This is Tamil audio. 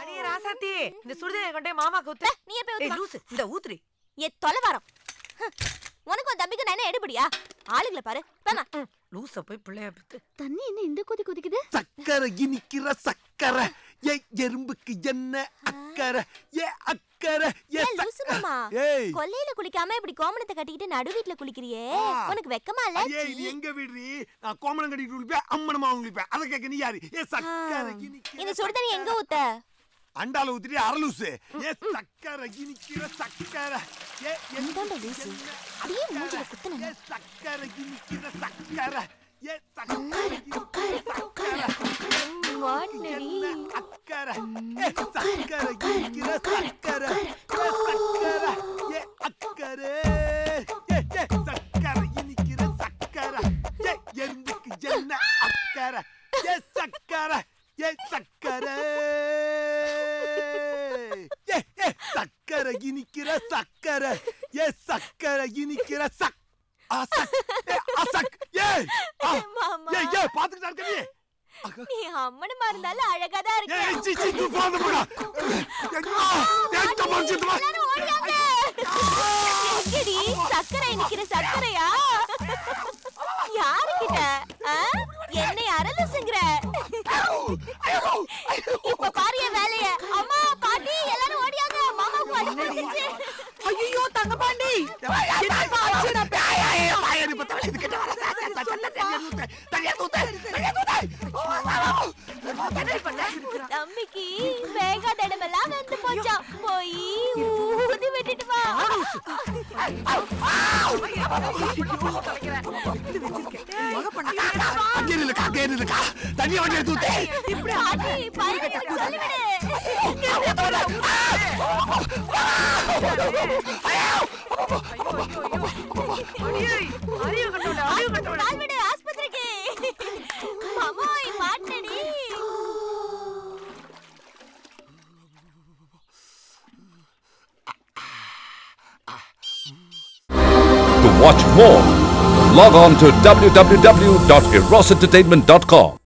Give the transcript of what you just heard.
அடியே ராசாத்தி இந்த சுடுதண்ணி கொண்டே மாமாக்கு ஊத்து நீ எப்ப ஏய் ஊத்துமா லூசு இந்த ஊத்துடி ஏ தொலைவாரம் உனக்கும் தம்பிக்கு நான் என்ன எடுபடியா ஆளுங்களை பாரு பேமா லூச போய் பிள்ளைய பத்து தண்ணி என்ன இந்த கொதி கொதிக்குது சக்கரை இனிக்கிற சக்கரை ஏ எறும்புக்கு என்ன அக்கறை ஏ அக்கறை ஏ ஏன் லூசு மாமா ஏய் கொல்லையில குளிக்காம இப்படி கோமணத்தை கட்டிக்கிட்டு நடு வீட்ல குளிக்கிறியே ஆ. உனக்கு வெக்கமா இல்ல ஐயே இது எங்க வீடு நான் கோமணம் கட்டிட்டு குளிப்பேன் அம்மனமா குளிப்பேன் அதை கேட்க நீ யாரு ஏ சக்கரை இனிக்கிற இந்த சுடுதண்ணி எங்க ஊத்த அண்டால ஊத்திட்டு அரலூசு ஏ சக்கரை இனிக்கிற சக்கரை ஏ இந்தாண்ட லூசு. அப்படியே மூஞ்சில குத்துன. ஏ சக்கரை இனிக்கிற சக்கரை ஏ சக்கரை இனிக்கிற சக்கரை வாட்னடி அக்கறை ஏ சக்கரை இனிக்கிற சக்கரை ஏ சக்கரை ஏ அக்கறை ஏ ஏ சக்கரை இனிக்கிற சக்கரை ஏ எறும்புக்கு என்ன அக்கறை ஏ சக்கரை ஏ சக்கரை ஏ ஏ சக்கரை இனிக்கிற சக்கரை ஏ சக்கரை இனிக்கிற சக் அசக் ஏ அசக் ஏ ஆ, மாமா ஏ ஏ பாத்துக்கிட்டா இருக்க நீ அக. நீ அம்மனமா இருந்தாலும் அழகாதான் இருக்க ஏய் சி சி தூ போது போடா எங்கா எங்க மனுஷத்துமா எல்லாரும் ஓடியாங்க எங்கடி சக்கரை நிக்கிற சக்கரையா யாருக்கிட்ட ஆ? என்னை அரலுசுங்கிற இப்ப பாரு என் வேலைய அம்மா பாட்டி எல்லாரும் ஓடியாங்க மாமாவுக்கு வலி வந்துருச்சு. ஐயோ தங்க பாண்டி தம்பிக்கு வேகாத இடமெல்லாம் வெந்து போச்சாம் போய் ஊதி விட்டுட்டு வா தண்ணி வண்டி எடுத்து ஊத்து. பாட்டி பையனுக்கு சொல்லிவிடு அறிவு கட்டோட அறிவு கட்டோட கால் விடு ஆஸ்பத்திரிக்கு மாமோய் மாட்டடி To watch more, log on to www.erosentertainment.com.